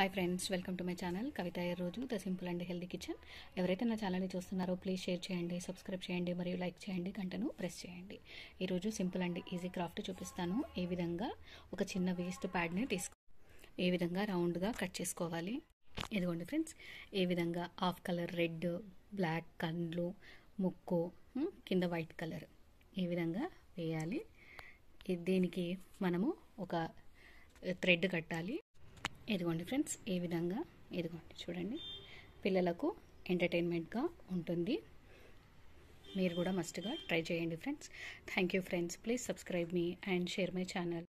hi friends welcome to my channel Kavitha ఈ రోజు the simple and healthy kitchen ఎవరైతే నా ఛానల్ని చూస్తున్నారో ప్లీజ్ షేర్ చేయండి సబ్స్క్రైబ్ చేయండి మరియు లైక్ చేయండి గంటను ప్రెస్ చేయండి ఈరోజు సింపుల్ అండ్ ఈజీ క్రాఫ్ట్ చూపిస్తాను ఏ విధంగా ఒక చిన్న వేస్ట్ ప్యాడ్ని తీసుకో ఏ విధంగా రౌండ్గా కట్ చేసుకోవాలి ఇదిగోండి ఫ్రెండ్స్ ఏ విధంగా హాఫ్ కలర్ రెడ్ బ్లాక్ కండ్లు ముక్కు ఉమ్, కింద వైట్ కలర్ ఈ విధంగా వేయాలి ఇది- దీనికి మనము ఒక థ్రెడ్ కట్టాలి ఇదిగోండి ఫ్రెండ్స్ ఈ విధంగా ఇదిగోండి చూడండి పిల్లలకు ఎంటర్టైన్మెంట్గా ఉంటుంది మీరు కూడా మస్ట్గా ట్రై చేయండి friends thank you friends please subscribe me and share my channel